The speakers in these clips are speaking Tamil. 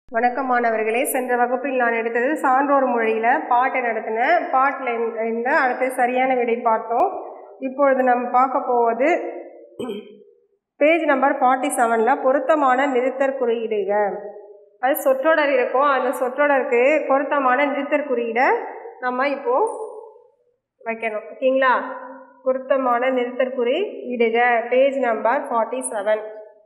வணக்கம் மாணவர்களே சென்ற வகுப்பில் நான் எடுத்தது சான்றோர் மொழியில் பாட்டை நடத்தினேன் பாட்டில் இருந்த அடுத்து சரியான விடை பார்த்தோம் இப்பொழுது நம்ம பார்க்க போவது பேஜ் நம்பர் ஃபார்ட்டி செவனில் பொருத்தமான நிறுத்தற் குறியீடுக அது சொற்றொடர் இருக்கும் அந்த சொற்றொடருக்கு பொருத்தமான நிறுத்தற் குறியீடை நம்ம இப்போது வைக்கணும் ஓகேங்களா பொருத்தமான நிறுத்தற் குறி இடுக பேஜ் நம்பர் ஃபார்ட்டி செவன்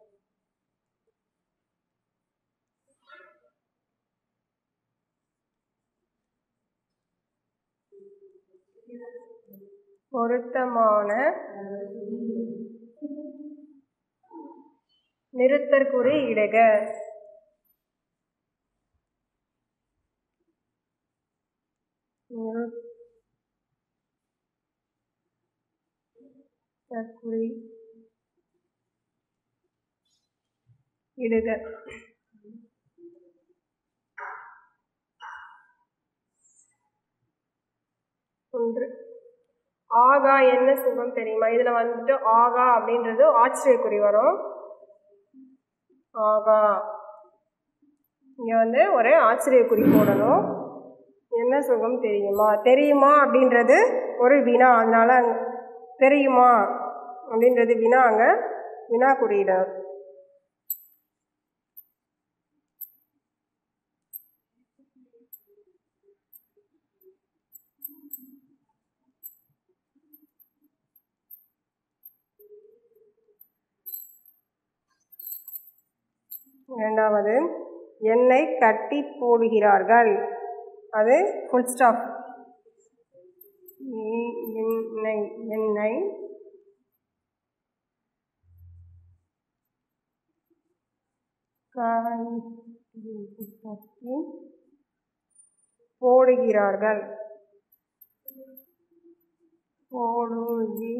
பொருத்தமான நிறுத்தற்குறி இடுக நிறுத்தற்குறி இடுக ஒன்று ஆகா என்ன சுகம் தெரியுமா இதில் வந்துட்டு ஆகா அப்படின்றது ஆச்சரியக்குறி வரும் ஆகா இங்கே வந்து ஒரு ஆச்சரியக்குறி போடணும் என்ன சுகம் தெரியுமா தெரியுமா அப்படின்றது ஒரு வினா அதனால் அங்க தெரியுமா அப்படின்றது வினா அங்கே வினா குறியிடணும் இரண்டாவது எண்ணெய் கட்டி போடுகிறார்கள் அது ஃபுல் ஸ்டாப் எண்ணெய் எண்ணெய் கட்டி போடுகிறார்கள் போடுகி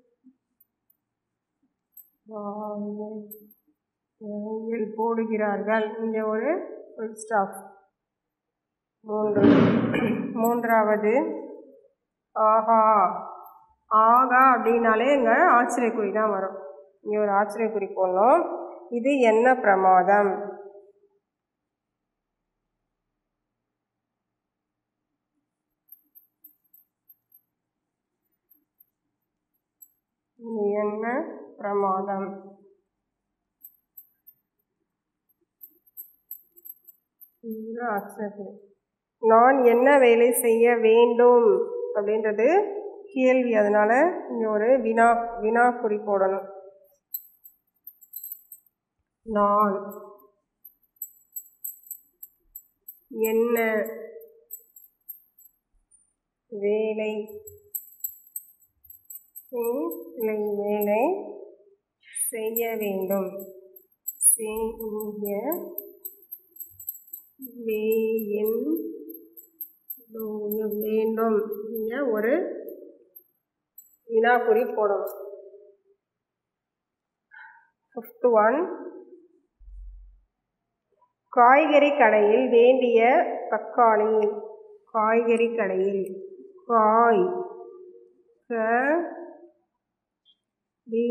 வெயில் போடுகிறார்கள் இங்கே ஒரு ஃபுல் ஸ்டாப் மூன்று மூன்றாவது ஆஹா ஆகா அப்படின்னாலே இங்கே ஆச்சரியக்குறி தான் வரும் இங்கே ஒரு ஆச்சரியக்குறி போடணும் இது என்ன பிரமாதம் இது என்ன பிரமாதம் ஆச்சரியம் நான் என்ன வேலை செய்ய வேண்டும் அப்படின்றது கேள்வி அதனால் இங்கே ஒரு வினா வினா குறி போடணும் நான் என்ன வேலை வேலை செய்ய வேண்டும் செய்ய வேண்டும் இங்கே ஒரு வினாக்குறி போடணும் ஃபிஃப்த் ஒன் காய்கறி கடையில் வேண்டிய தக்காளி காய்கறி கடையில் காய் க டி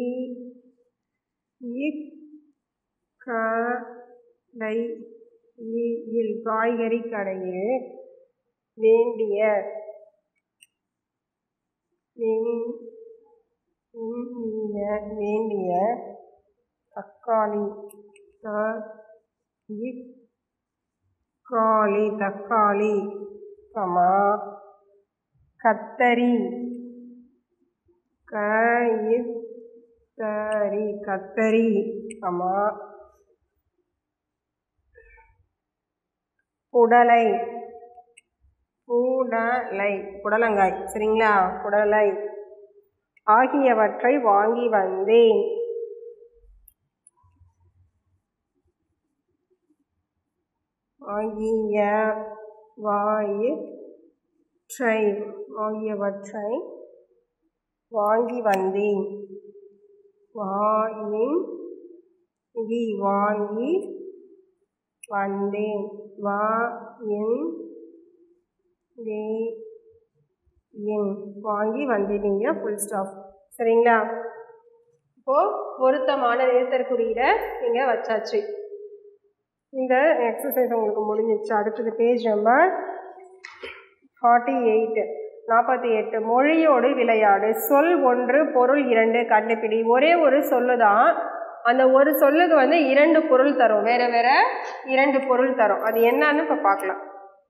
கடை இல் காய்கறி கடையில் வேண்டிய வேண்டிய தக்காளி தக்காளி தக்காளி கமா கத்தரி கரி கத்தரி கமா புடலை புடலை புடலங்காய் சரிங்களா புடலை ஆகியவற்றை வாங்கி வந்தேன் ஆகிய வாயிற்றை ஆகியவற்றை வாங்கி வந்தேன் வாயின் வாங்கி வந்தேன் வா என் வே என் வாங்கி வந்துட்டீங்க ஃபுல் ஸ்டாப் சரிங்களா இப்போது பொருத்தமான நிறுத்தற் குறியீடை நீங்கள் வச்சாச்சு இந்த எக்ஸசைஸ் உங்களுக்கு முடிஞ்சிச்சு அடுத்தது பேஜ் நம்பர் ஃபார்ட்டி எயிட் நாற்பத்தி எட்டு மொழியோடு விளையாடு சொல் ஒன்று பொருள் இரண்டு கண்டுபிடி ஒரே ஒரு சொல்லு தான் அந்த ஒரு சொல்லுக்கு வந்து இரண்டு பொருள் தரும் வேற வேற இரண்டு பொருள் தரும் அது என்னன்னு இப்போ பார்க்கலாம்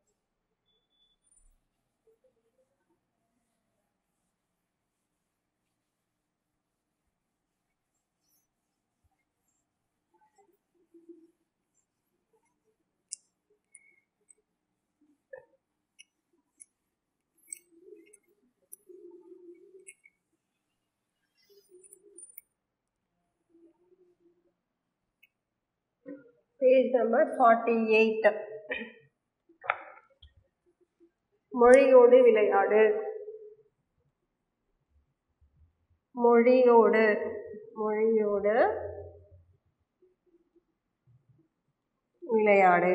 பேஜ் நம்பர் ஃபார்ட்டி எயிட் மொழியோடு விளையாடு மொழியோடு மொழியோடு விளையாடு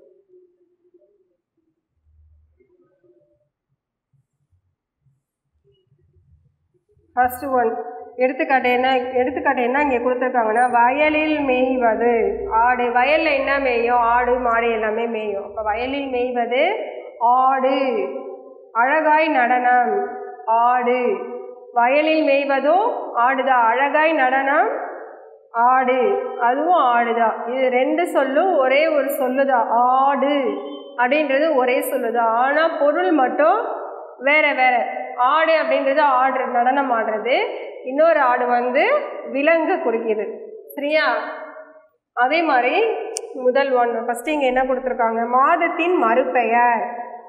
ஃபர்ஸ்ட் ஒன் எடுத்துக்காட்டு என்ன எடுத்துக்காட்டு என்ன இங்கே கொடுத்துருக்காங்கன்னா வயலில் மேய்வது ஆடு வயலில் என்ன மேயும் ஆடு மாடு எல்லாமே மேயும் அப்போ வயலில் மேய்வது ஆடு அழகாய் நடனம் ஆடு வயலில் மேய்வதோ ஆடுதான் அழகாய் நடனம் ஆடு அதுவும் ஆடுதான் இது ரெண்டு சொல்லும் ஒரே ஒரு சொல்லுதான் ஆடு அப்படின்றது ஒரே சொல்லுதான் ஆனால் பொருள் மட்டும் வேற வேற ஆடு அப்படின்றது ஆடு நடனம் ஆடுறது இன்னொரு ஆடு வந்து விலங்கு குறிக்குது சரியா அதே மாதிரி முதல் ஒன் ஃபஸ்ட்டு இங்கே என்ன கொடுத்துருக்காங்க மாதத்தின் மறுபெயர்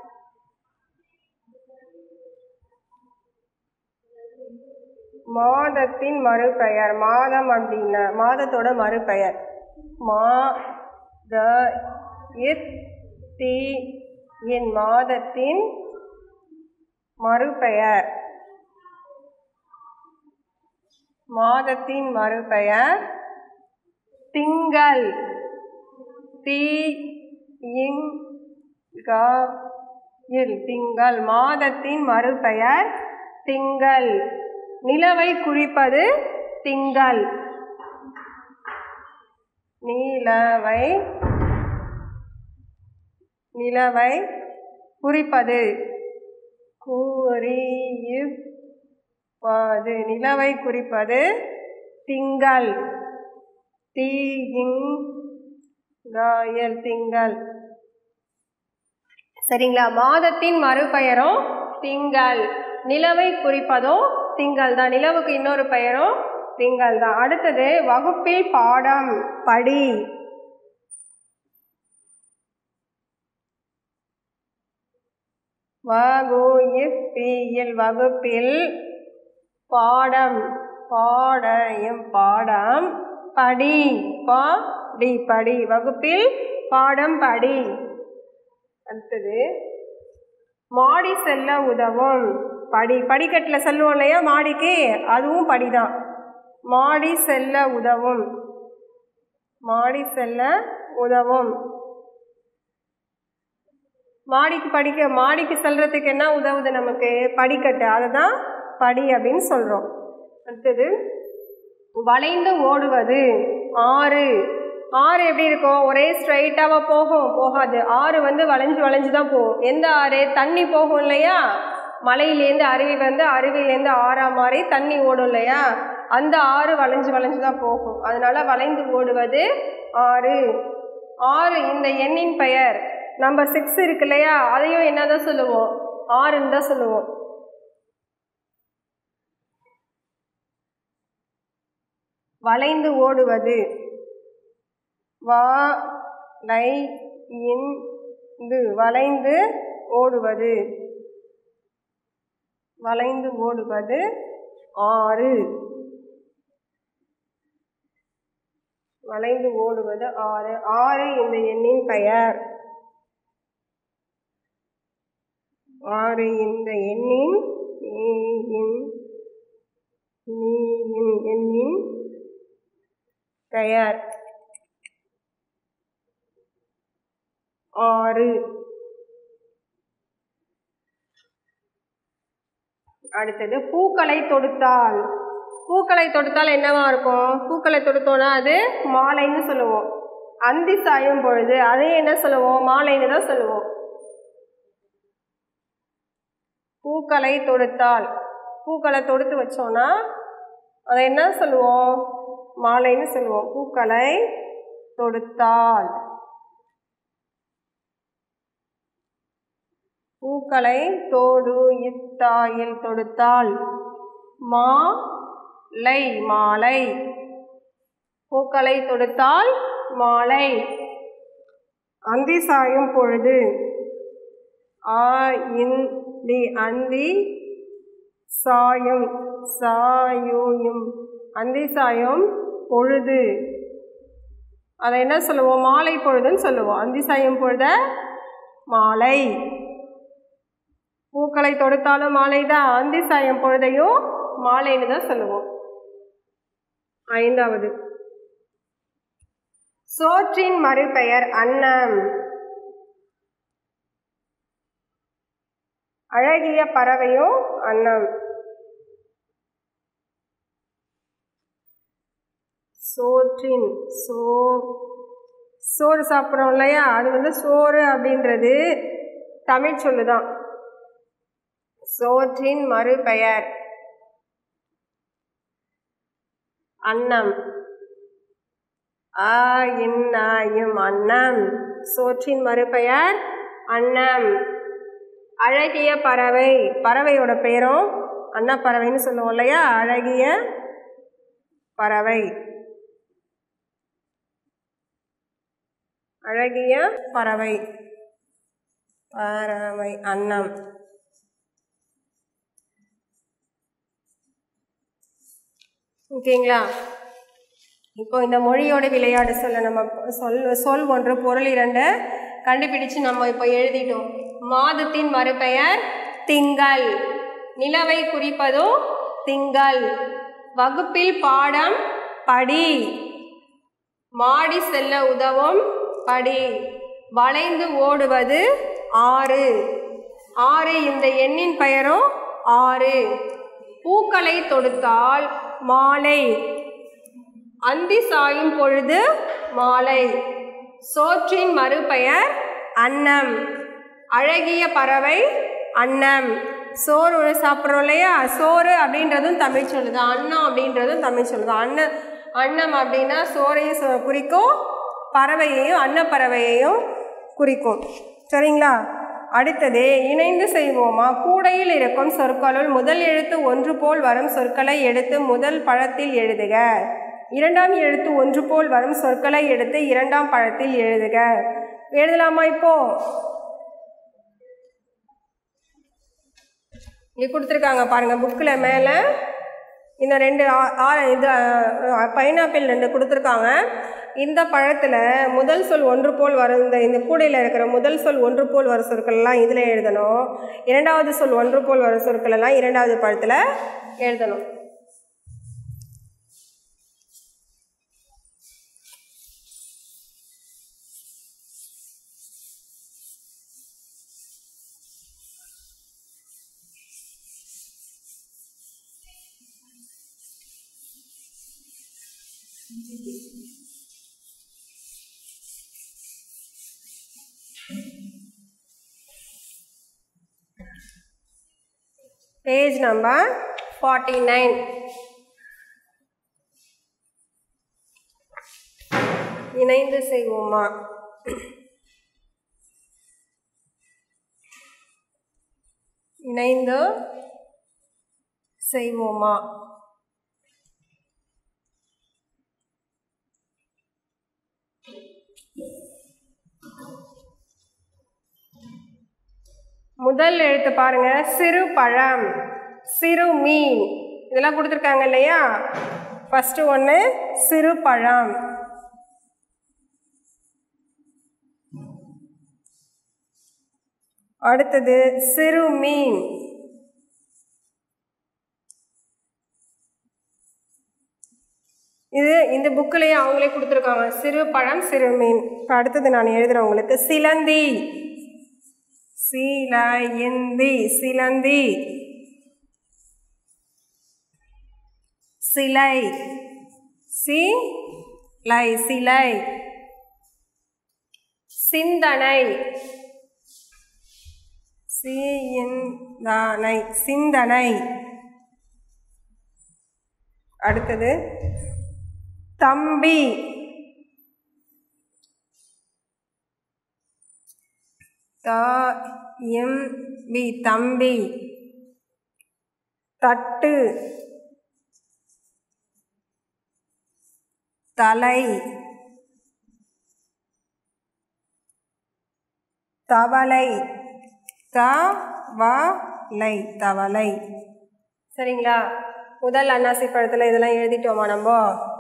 மாதத்தின் மறுபெயர் மாதம் அப்படின்னா மாதத்தோட மறுபெயர் மா த இத் தி என் மாதத்தின் மறுபெயர் மாதத்தின் மறுபெயர் திங்கள் தி இங் க இல் திங்கள் மாதத்தின் மறுபெயர் திங்கள் நிலவை குறிப்பது திங்கள் நிலவை நிலவை குறிப்பது குறிப்பது நிலவை குறிப்பது திங்கள் தீயிங் திங்கள் சரிங்களா மாதத்தின் மறுபெயரும் திங்கள் நிலவை குறிப்பதும் திங்கள் தான் நிலவுக்கு இன்னொரு பெயரும் திங்கள் தான் அடுத்தது வகுப்பில் பாடம் படி வகுப்பில் வகுப்பில் பாடம் பாடையும் பாடம் படி பாடி படி வகுப்பில் பாடம் படி அடுத்தது மாடி செல்ல உதவும் படி படிக்கட்டில் செல்லுவோம் இல்லையா மாடிக்கு அதுவும் படிதான் மாடி செல்ல உதவும் மாடி செல்ல உதவும் மாடிக்கு படிக்க மாடிக்கு செல்றதுக்கு என்ன உதவுது நமக்கு படிக்கட்டு அதை தான் படி அப்படின்னு சொல்கிறோம் அடுத்தது வளைந்து ஓடுவது ஆறு ஆறு எப்படி இருக்கும் ஒரே ஸ்ட்ரைட்டாக போகும் போகாது ஆறு வந்து வளைஞ்சு வளைஞ்சு தான் போகும் எந்த ஆறு தண்ணி போகும் இல்லையா மலையிலேருந்து அருவி வந்து அருவியிலேருந்து ஆறா மாதிரி தண்ணி ஓடும் இல்லையா அந்த ஆறு வளைஞ்சு வளைஞ்சு தான் போகும் அதனால வளைந்து ஓடுவது ஆறு ஆறு இந்த எண்ணின் பெயர் நம்பர் சிக்ஸ் இருக்கு இல்லையா அதையும் என்னதான் சொல்லுவோம் ஆறுன்னு தான் சொல்லுவோம் வளைந்து ஓடுவது வா லை இந்து வளைந்து ஓடுவது வளைந்து ஓடுவது ஆறு வளைந்து ஓடுவது ஆறு ஆறு இந்த எண்ணின் பெயர் ஆறு இந்த எண்ணின் எண்ணின் பெயர் ஆறு அடுத்தது பூக்களை தொடுத்தால் பூக்களை தொடுத்தால் என்னவா இருக்கும் பூக்களை தொடுத்தோன்னா அது மாலைன்னு சொல்லுவோம் அந்தி சாயும் பொழுது அதை என்ன சொல்லுவோம் மாலைன்னு தான் சொல்லுவோம் பூக்களை தொடுத்தால் பூக்களை தொடுத்து வச்சோன்னா அதை என்ன சொல்லுவோம் மாலைன்னு சொல்லுவோம் பூக்களை தொடுத்தால் பூக்களை தோடு இத்தாயில் தொடுத்தால் மாலை மாலை பூக்களை தொடுத்தால் மாலை அந்தி சாயும் பொழுது ஆ இன் தி அந்தி சாயும் சாயூயும் அந்தி சாயும் பொழுது அதை என்ன சொல்லுவோம் மாலை பொழுதுன்னு சொல்லுவோம் அந்தி சாயும் பொழுத மாலை பூக்களை தொடுத்தாலும் மாலை தான் அந்தி சாயம் பொழுதையும் மாலைன்னு தான் சொல்லுவோம் ஐந்தாவது சோற்றின் மறுபெயர் அன்னம் அழகிய பறவையும் அன்னம் சோற்றின் சோ சோறு சாப்பிட்றோம் இல்லையா அது வந்து சோறு அப்படின்றது தமிழ் சொல்லுதான் சோற்றின் மறுபெயர் அன்னம் ஆ இன்னாயும் அன்னம் சோற்றின் மறுபெயர் அன்னம் அழகிய பறவை பறவையோட பேரும் அன்னப்பறவைன்னு சொல்லுவோம் இல்லையா அழகிய பறவை அழகிய பறவை பறவை அன்னம் ஓகேங்களா இப்போ இந்த மொழியோட விளையாடு சொல்ல நம்ம சொல் சொல் ஒன்று பொருள் இரண்டு கண்டுபிடிச்சு நம்ம இப்போ எழுதிட்டோம் மாதத்தின் மறுபெயர் திங்கள் நிலவை குறிப்பதும் திங்கள் வகுப்பில் பாடம் படி மாடி செல்ல உதவும் படி வளைந்து ஓடுவது ஆறு ஆறு இந்த எண்ணின் பெயரும் ஆறு பூக்களை தொடுத்தால் மாலை அந்தி சாயும் பொழுது மாலை சோற்றின் மறுபெயர் அன்னம் அழகிய பறவை அன்னம் சோறு சாப்பிட்றோம் இல்லையா சோறு அப்படின்றதும் தமிழ் சொல்லுது அன்னம் அப்படின்றதும் தமிழ் சொல்லுது அன்ன அன்னம் அப்படின்னா சோறையும் சொ- குறிக்கும் பறவையையும் அன்னப்பறவையையும் குறிக்கும் சரிங்களா அடுத்தது இணைந்து செய்வோமா கூடையில் இருக்கும் சொற்களுள் முதல் எழுத்து ஒன்று போல் வரும் சொற்களை எடுத்து முதல் பழத்தில் எழுதுக இரண்டாம் எழுத்து ஒன்று போல் வரும் சொற்களை எடுத்து இரண்டாம் பழத்தில் எழுதுக எழுதலாமா இப்போ இங்கே கொடுத்துருக்காங்க பாருங்கள் புக்கில் மேலே இந்த ரெண்டு ஆ- ஆ- இது பைனாப்பிள் ரெண்டு கொடுத்துருக்காங்க இந்த பழத்தில் முதல் சொல் ஒன்று போல் வரும் இந்த இந்த கூடையில் இருக்கிற முதல் சொல் ஒன்று போல் வரும் சொற்களெல்லாம் இதில் எழுதணும் இரண்டாவது சொல் ஒன்று போல் வரும் சொற்களெல்லாம் இரண்டாவது பழத்தில் எழுதணும் பேஜ் நம்பர் ஃபார்ட்டி நைன் இணைந்து செய்வோமா இணைந்து செய்வோமா முதல் எழுத்து பாருங்க சிறு பழம் சிறு மீன் இதெல்லாம் கொடுத்துருக்காங்க இல்லையா ஃபர்ஸ்ட் ஒன்று சிறு பழம் அடுத்தது சிறு மீன் இது இந்த புக்கிலேயே அவங்களே கொடுத்துருக்காங்க சிறு பழம் சிறு மீன் இப்போ அடுத்தது நான் எழுதுறேன் உங்களுக்கு சிலந்தி சீலந்தி சிலந்தி சிலை சி லை சிலை சிந்தனை சிந்தனை சிந்தனை அடுத்தது தம்பி த எம் பி தம்பி தட்டு தலை தவளை தவளை தவளை சரிங்களா முதல் அன்னாசி பழத்தில் இதெல்லாம் எழுதிட்டோமா நம்ம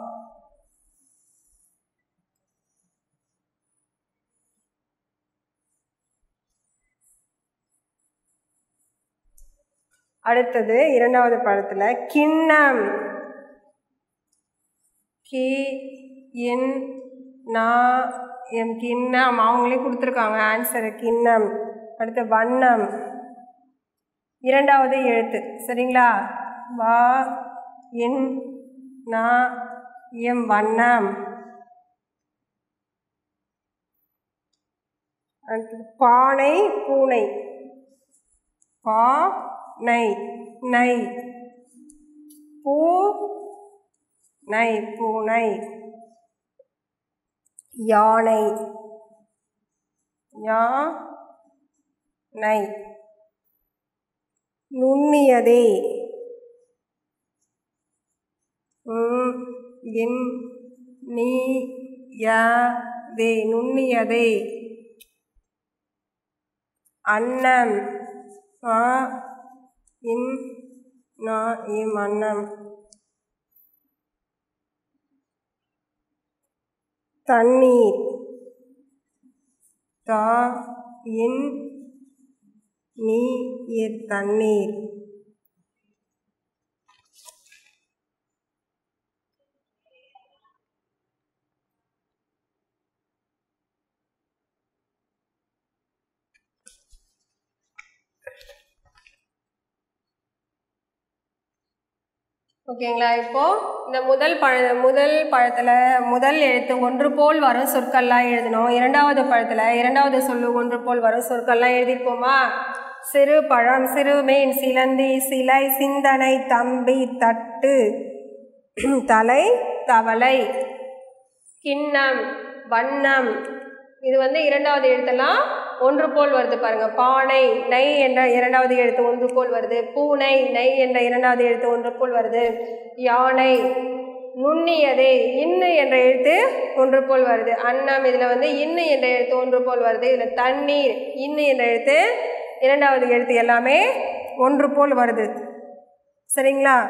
அடுத்தது இரண்டாவது பழத்தில் கிண்ணம் கி என் நா எம் கிண்ணம் அவங்களே கொடுத்துருக்காங்க ஆன்சரு கிண்ணம் அடுத்து வண்ணம் இரண்டாவது எழுத்து சரிங்களா வா என் நா எம் வண்ணம் அடுத்தது பானை பூனை பா நை நை பூ நை பூனை யானை யா நை நுண்ணியதே உம், என் நீ ய தே நுண்ணியதே அன்னம் ஆ இன் நா இம் அன்னம் தண்ணீர் தா இன் நீ இர் தண்ணீர் ஓகேங்களா இப்போ இந்த முதல் பழ முதல் பழத்தில் முதல் எழுத்து ஒன்று போல் வரும் சொற்கள்லாம் எழுதணும் இரண்டாவது பழத்தில் இரண்டாவது சொல்லு ஒன்று போல் வரும் சொற்கள்லாம் எழுதியிருப்போமா சிறு பழம் சிறுமீன் சிலந்தி சிலை சிந்தனை தம்பி தட்டு தலை தவளை கிண்ணம் வண்ணம் இது வந்து இரண்டாவது எழுத்தெல்லாம் ஒன்று போல் வருது பாருங்க பானை நை என்ற இரண்டாவது எழுத்து ஒன்று போல் வருது பூனை நை என்ற இரண்டாவது எழுத்து ஒன்று போல் வருது யானை நுண்ணியதே இன்னு என்ற எழுத்து ஒன்று போல் வருது அன்னம் இதில் வந்து இன்னு என்ற எழுத்து ஒன்று போல் வருது இதில் தண்ணீர் இன்னு என்ற எழுத்து இரண்டாவது எழுத்து எல்லாமே ஒன்று போல் வருது சரிங்களா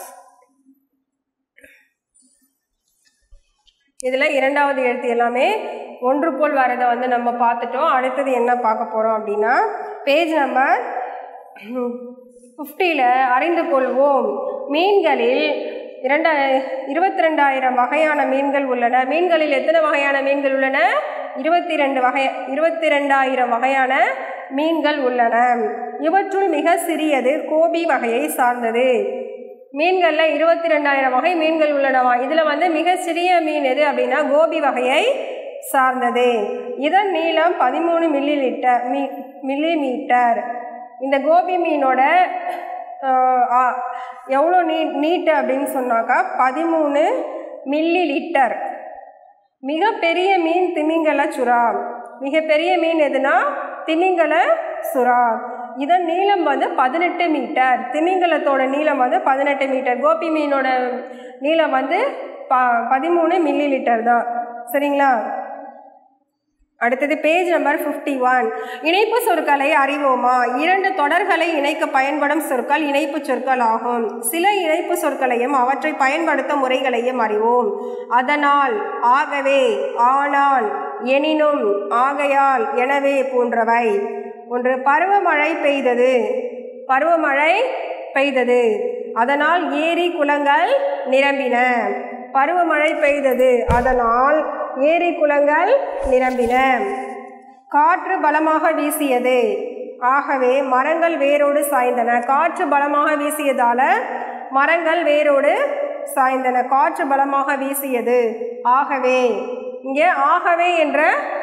இதில் இரண்டாவது எழுத்து எல்லாமே ஒன்று போல் வரதை வந்து நம்ம பார்த்துட்டோம் அடுத்தது என்ன பார்க்க போகிறோம் அப்படின்னா பேஜ் நம்பர் ஃபிஃப்டியில் அறிந்து கொள்வோம் மீன்களில் இரண்ட இருபத்தி ரெண்டாயிரம் வகையான மீன்கள் உள்ளன மீன்களில் எத்தனை வகையான மீன்கள் உள்ளன இருபத்தி ரெண்டு வகை இருபத்தி ரெண்டாயிரம் வகையான மீன்கள் உள்ளன இவற்றுள் மிக சிறியது கோபி வகையை சார்ந்தது மீன்களில் இருபத்தி ரெண்டாயிரம் வகை மீன்கள் உள்ளனவா இதில் வந்து மிக சிறிய மீன் எது அப்படின்னா கோபி வகையை சார்ந்தது இதன் நீளம் பதிமூணு மில்லி லிட்டர் மீ மில்லி மீட்டர் இந்த கோபி மீனோட ஆஹ், ஆ, எவ்வளோ நீ நீட்டு அப்படின்னு சொன்னாக்கா பதிமூணு மில்லி லிட்டர் மிகப்பெரிய மீன் திமிங்கல சுறா மிகப்பெரிய மீன் எதுனா திமிங்கல சுறா இதன் நீளம் வந்து பதினெட்டு மீட்டர் திமிங்கலத்தோட நீளம் வந்து பதினெட்டு மீட்டர் கோபி மீனோட நீளம் வந்து ப பதிமூணு மில்லி லிட்டர் தான் சரிங்களா அடுத்தது பேஜ் நம்பர் ஃபிஃப்டி ஒன் இணைப்பு சொற்களை அறிவோமா இரண்டு தொடர்களை இணைக்க பயன்படும் சொற்கள் இணைப்பு சொற்கள் ஆகும் சில இணைப்பு சொற்களையும் அவற்றை பயன்படுத்தும் முறைகளையும் அறிவோம் அதனால் ஆகவே ஆனால் எனினும் ஆகையால் எனவே போன்றவை ஒன்று பருவமழை பெய்தது பருவமழை பெய்தது அதனால் ஏரி குளங்கள் நிரம்பின பருவமழை பெய்தது அதனால் ஏரி குளங்கள் நிரம்பின காற்று பலமாக வீசியது ஆகவே மரங்கள் வேரோடு சாய்ந்தன காற்று பலமாக வீசியதால மரங்கள் வேரோடு சாய்ந்தன காற்று பலமாக வீசியது ஆகவே இங்கே ஆகவே என்ற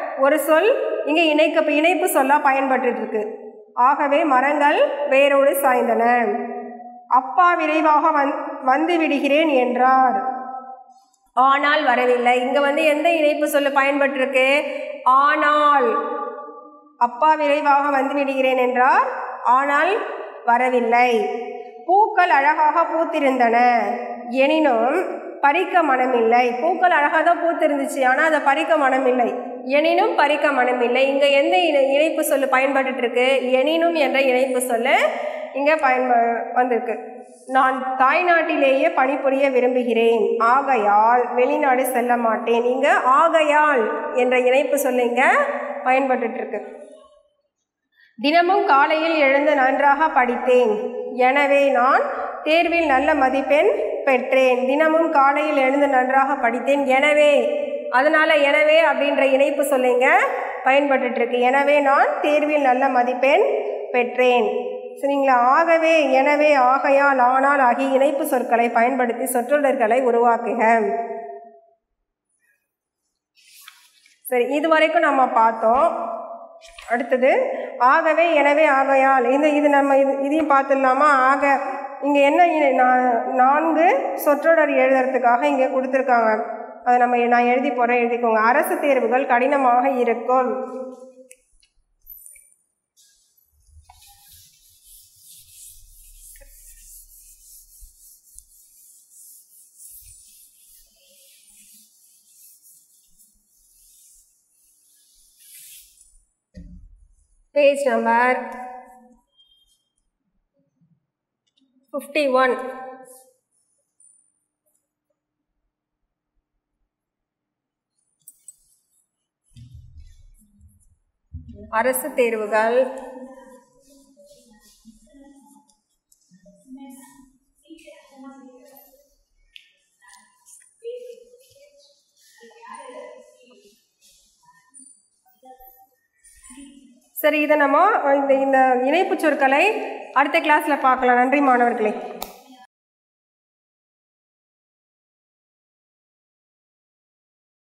ஒரு சொல் இங்கே இணைக்க இணைப்பு சொல்லாக பயன்பட்டு இருக்கு ஆகவே மரங்கள் வேரோடு சாய்ந்தன அப்பா விரைவாக வந் வந்து விடுகிறேன் என்றார் ஆனால் வரவில்லை இங்கே வந்து எந்த இணைப்பு சொல்லு பயன்பட்டிருக்கு ஆனால் அப்பா விரைவாக வந்து விடுகிறேன் என்றார் ஆனால் வரவில்லை பூக்கள் அழகாக பூத்திருந்தன எனினும் பறிக்க மனமில்லை பூக்கள் அழகாக தான் பூத்திருந்துச்சு ஆனால் அதை பறிக்க மனமில்லை எனினும் பறிக்க மனமில்லை இங்கே எந்த இணை இணைப்பு சொல்லு பயன்பட்டு இருக்கு எனினும் என்ற இணைப்பு சொல்லு இங்கே பயன்ப வந்திருக்கு நான் தாய்நாட்டிலேயே பணிபுரிய விரும்புகிறேன் ஆகையால் வெளிநாடு செல்ல மாட்டேன் இங்கே ஆகையால் என்ற இணைப்பு சொல்லு இங்கே பயன்பட்டு இருக்கு தினமும் காலையில் எழுந்து நன்றாக படித்தேன் எனவே நான் தேர்வில் நல்ல மதிப்பெண் பெற்றேன் தினமும் காலையில் எழுந்து நன்றாக படித்தேன் எனவே அதனால் எனவே அப்படின்ற இணைப்பு சொல்லுங்க பயன்பட்டுருக்கு எனவே நான் தேர்வில் நல்ல மதிப்பெண் பெற்றேன் சரிங்களா ஆகவே எனவே ஆகையால் ஆனால் ஆகிய இணைப்பு சொற்களை பயன்படுத்தி சொற்றொடர்களை உருவாக்குக சரி இது வரைக்கும் நம்ம பார்த்தோம் அடுத்தது ஆகவே எனவே ஆகையால் இந்த இது நம்ம இது இதையும் பார்த்துடலாமா ஆக இங்கே என்ன இ- நா- நான்கு சொற்றொடர் எழுதுறதுக்காக இங்கே கொடுத்துருக்காங்க அதை நம்ம நான் எழுதி போகிறேன் எழுதிக்கோங்க அரசு தேர்வுகள் கடினமாக இருக்கும் பேஜ் நம்பர் ஃபிஃப்டி ஒன் அரசு தேர்வுகள் சரி இதை நம்ம இந்த இந்த இணைப்புச் சொற்களை அடுத்த கிளாஸில் பார்க்கலாம் நன்றி மாணவர்களே